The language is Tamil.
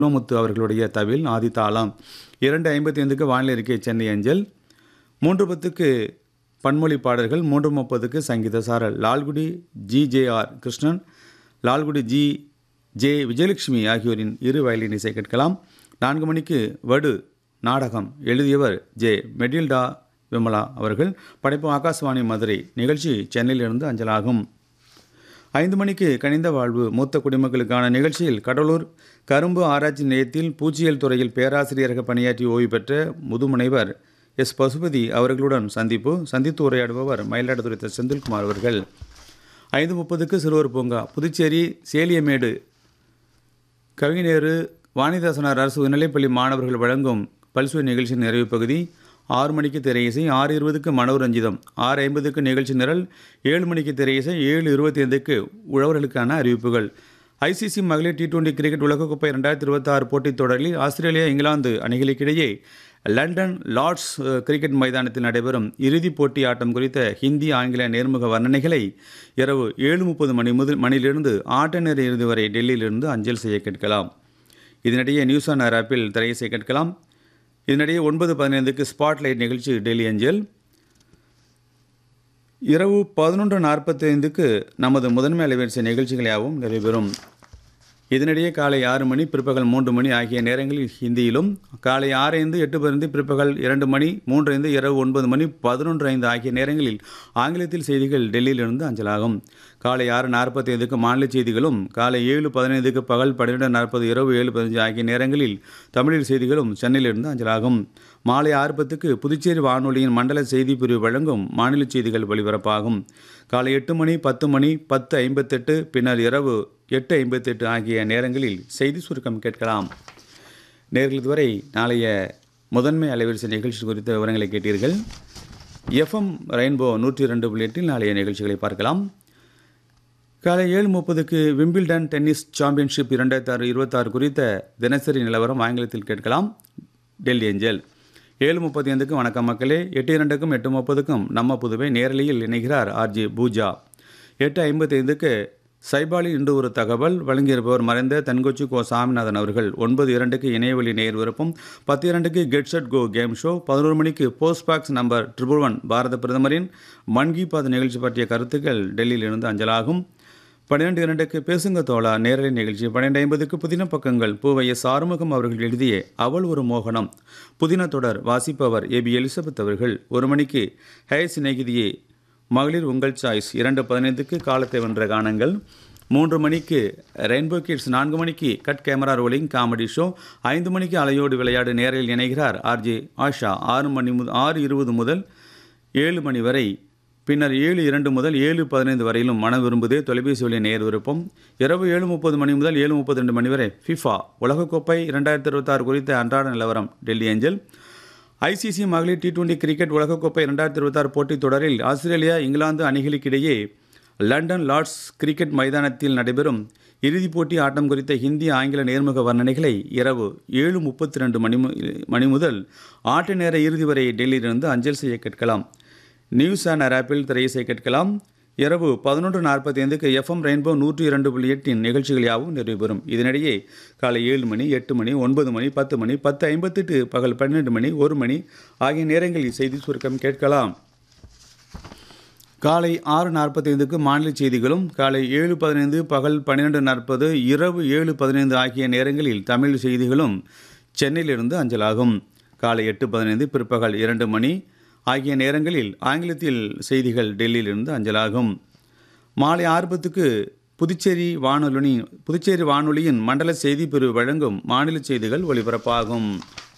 குணமுத்து அவர்களுடைய தவில் ஆதித்தாளம் இரண்டு ஐம்பத்தி ஐந்துக்கு வானிலை இருக்கை சென்னை அஞ்சல் மூன்று பத்துக்கு பன்மொழி பாடல்கள் மூன்று முப்பதுக்கு சங்கீத சாரல் Lalgudi G J R Krishnan Lalgudi G J Vijayalakshmi ஆகியோரின் இரு வயலின் இசை கேட்கலாம் நான்கு மணிக்கு வடு நாடகம் எழுதியவர் ஜே மெடில்டா விமலா அவர்கள் படைப்பு ஆகாசவாணி மதுரை நிகழ்ச்சி சென்னையிலிருந்து அஞ்சலாகும் ஐந்து மணிக்கு கனிந்த வாழ்வு மூத்த குடிமக்களுக்கான நிகழ்ச்சியில் கடலூர் கரும்பு ஆராய்ச்சி நிலையத்தில் பூச்சியியல் துறையில் பேராசிரியராக பணியாற்றி ஓய்வு பெற்ற முதுமுனைவர் எஸ் பசுபதி அவர்களுடன் சந்திப்பு சந்தித்து உரையாடுபவர் மயிலாடுதுறை திரு செந்தில்குமார் அவர்கள் ஐந்து முப்பதுக்கு சிறுவர் பூங்கா புதுச்சேரி சேலியமேடு கவிஞர் வாணிதாசனார் அரசு உயர்நிலைப்பள்ளி மாணவர்கள் வழங்கும் பல்சுவை நிகழ்ச்சி நிறைவு பகுதி ஆறு மணிக்கு திரையிசை ஆறு இருபதுக்கு மனோரஞ்சிதம் ஆறு ஐம்பதுக்கு நிகழ்ச்சி நிரல் ஏழு மணிக்கு திரையிசை ஏழு இருபத்தி ஐந்துக்கு உழவர்களுக்கான அறிவிப்புகள் ஐசிசி மகளிர் டி டுவெண்டி கிரிக்கெட் உலகக்கோப்பை ரெண்டாயிரத்தி இருபத்தாறு போட்டித் தொடரில் ஆஸ்திரேலியா இங்கிலாந்து அணிகளுக்கிடையே லண்டன் லார்ட்ஸ் அஹ், கிரிக்கெட் மைதானத்தில் நடைபெறும் இறுதிப் போட்டி ஆட்டம் குறித்த ஹிந்தி ஆங்கில நேர்முக வர்ணனைகளை இரவு ஏழு முப்பது மணி முதல் மணியிலிருந்து ஆட்ட நேர இறுதி வரை டெல்லியிலிருந்து அஞ்சல் செய்ய கேட்கலாம் இதனிடையே நியூஸ் ஆன் ஏர் ஆப்பில் திரையிசை கேட்கலாம் இதனிடையே ஒன்பது பதினைந்துக்கு ஸ்பாட்லைட் நிகழ்ச்சி டெல்லி அஞ்சல் இரவு பதினொன்று நாற்பத்தி ஐந்துக்கு நமது முதன்மை அலைவரிசை நிகழ்ச்சிகள் யாவும் நிறைவேறும் இதனிடையே காலை ஆறு மணி பிற்பகல் மூன்று மணி ஆகிய நேரங்களில் ஹிந்தியிலும் காலை ஆறு ஐந்து எட்டு பதினைந்து பிற்பகல் இரண்டு மணி மூன்று ஐந்து இரவு ஒன்பது மணி பதினொன்று ஐந்து ஆகிய நேரங்களில் ஆங்கிலத்தில் செய்திகள் டெல்லியிலிருந்து அஞ்சலாகும் காலை ஆறு நாற்பத்தி ஐந்துக்கு மாநில செய்திகளும் காலை ஏழு பதினைந்துக்கு பகல் பன்னிரெண்டு நாற்பது இரவு ஏழு பதினஞ்சு ஆகிய நேரங்களில் தமிழில் செய்திகளும் சென்னையிலிருந்து அஞ்சலாகும் மாலை ஆறு பத்துக்கு புதுச்சேரி வானொலியின் மண்டல செய்தி பிரிவு வழங்கும் மாநில செய்திகள் ஒலிபரப்பாகும் காலை எட்டு மணி பத்து மணி பத்து ஐம்பத்தெட்டு பின்னர் இரவு எட்டு ஐம்பத்தெட்டு ஆகிய நேரங்களில் செய்தி சுருக்கம் கேட்கலாம் நேர்கள் இதுவரை நாளைய முதன்மை அலைவரிசை நிகழ்ச்சி குறித்த விவரங்களை கேட்டீர்கள் எஃப்எம் ரெயின்போ நூற்றி ரெண்டு புள்ளி எட்டில் நாளைய நிகழ்ச்சிகளை பார்க்கலாம் காலை ஏழு முப்பதுக்கு விம்பிள்டன் டென்னிஸ் சாம்பியன்ஷிப் இரண்டாயிரத்தி ஆறு இருபத்தாறு குறித்த தினசரி நிலவரம் ஆங்கிலத்தில் கேட்கலாம் டெல்லி ஏஞ்சல் ஏழு முப்பத்தி ஐந்துக்கும் வணக்கம் மக்களே எட்டு இரண்டுக்கும் எட்டு முப்பதுக்கும் நம்ம புதுவை நேரலையில் இணைகிறார் ஆர்ஜே பூஜா எட்டு ஐம்பத்தி ஐந்துக்கு சைபாலி இன்று ஒரு தகவல் வழங்கியிருப்பவர் மறைந்த தென்கொச்சி கோ சாமிநாதன் அவர்கள் ஒன்பது இரண்டுக்கு இணையவழி நேர் விருப்பம் பத்து இரண்டுக்கு get set go game show பதினோரு மணிக்கு post box number triple one Bharat பிரதமரின் மன் கி பாத் நிகழ்ச்சி பற்றிய கருத்துக்கள் டெல்லியிலிருந்து அஞ்சலாகும் பன்னிரெண்டு இரண்டுக்கு பேசுங்க தோழா நேரலை நிகழ்ச்சி பன்னிரெண்டு ஐம்பதுக்கு புதின பக்கங்கள் பூவை எஸ் ஆறுமுகம் அவர்கள் எழுதிய அவள் ஒரு மோகனம் புதின தொடர் வாசிப்பவர் ஏபி எலிசபெத் அவர்கள் ஒரு மணிக்கு ஹே சிநேகிதியே மகளிர் உங்கள் சாய்ஸ் இரண்டு பதினைந்துக்கு காலத்தை வென்ற கானங்கள் மூன்று மணிக்கு ரெயின்போ கிட்ஸ் நான்கு மணிக்கு cut camera rolling comedy show ஐந்து மணிக்கு அலையோடு விளையாடு நேரில் இணைகிறார் ஆர்ஜே ஆஷா ஆறு மணி முதல் ஆறு இருபது முதல் ஏழு மணி வரை பின்னர் ஏழு இரண்டு முதல் ஏழு பதினைந்து வரையிலும் மன விரும்புதே தொலைபேசி வழி நேர் விருப்பம் இரவு ஏழு முப்பது மணி முதல் ஏழு முப்பத்தி ரெண்டு மணி வரை ஃபிஃபா உலகக்கோப்பை இரண்டாயிரத்தி இருபத்தாறு குறித்த அன்றாட நிலவரம் டெல்லி ஏஞ்சல் ஐசிசி மகளிர் டி டுவெண்டி கிரிக்கெட் உலகக்கோப்பை இரண்டாயிரத்தி இருபத்தாறு போட்டித் தொடரில் ஆஸ்திரேலியா இங்கிலாந்து அணிகளுக்கிடையே லண்டன் லார்ட்ஸ் கிரிக்கெட் மைதானத்தில் நடைபெறும் இறுதிப் போட்டி ஆட்டம் குறித்த ஹிந்தி ஆங்கில நேர்முக வர்ணனைகளை இரவு ஏழு முப்பத்தி ரெண்டு மணி மு- மணி முதல் ஆட்ட நேர இறுதி வரை டெல்லியிலிருந்து அஞ்சல் செய்ய கேட்கலாம் நியூஸ் அண்ட் ஆப்பில் திரையிசை கேட்கலாம் இரவு பதினொன்று நாற்பத்தி ஐந்துக்கு எஃப்எம் ரெயின்போ நூற்றி இரண்டு புள்ளி எட்டின் நிகழ்ச்சிகள் யாவும் நிறைவுபெறும் இதனிடையே காலை ஏழு மணி எட்டு மணி ஒன்பது மணி பத்து மணி பத்து ஐம்பத்தெட்டு பகல் பன்னிரெண்டு மணி ஒரு மணி ஆகிய நேரங்களில் செய்தி சுருக்கம் கேட்கலாம் காலை ஆறு நாற்பத்தைந்துக்கு மாநில செய்திகளும் காலை ஏழு பதினைந்து பகல் பன்னிரெண்டு நாற்பது இரவு ஏழு பதினைந்து ஆகிய நேரங்களில் தமிழ் செய்திகளும் சென்னையிலிருந்து அஞ்சலாகும் காலை எட்டு பதினைந்து பிற்பகல் இரண்டு மணி ஆகிய நேரங்களில் ஆங்கிலத்தில் செய்திகள் டெல்லியிலிருந்து அஞ்சலாகும் மாலை ஆர்வத்துக்கு புதுச்சேரி வானொலி புதுச்சேரி வானொலியின் மண்டல செய்தி பிரிவு வழங்கும் மாநில செய்திகள் ஒலிபரப்பாகும்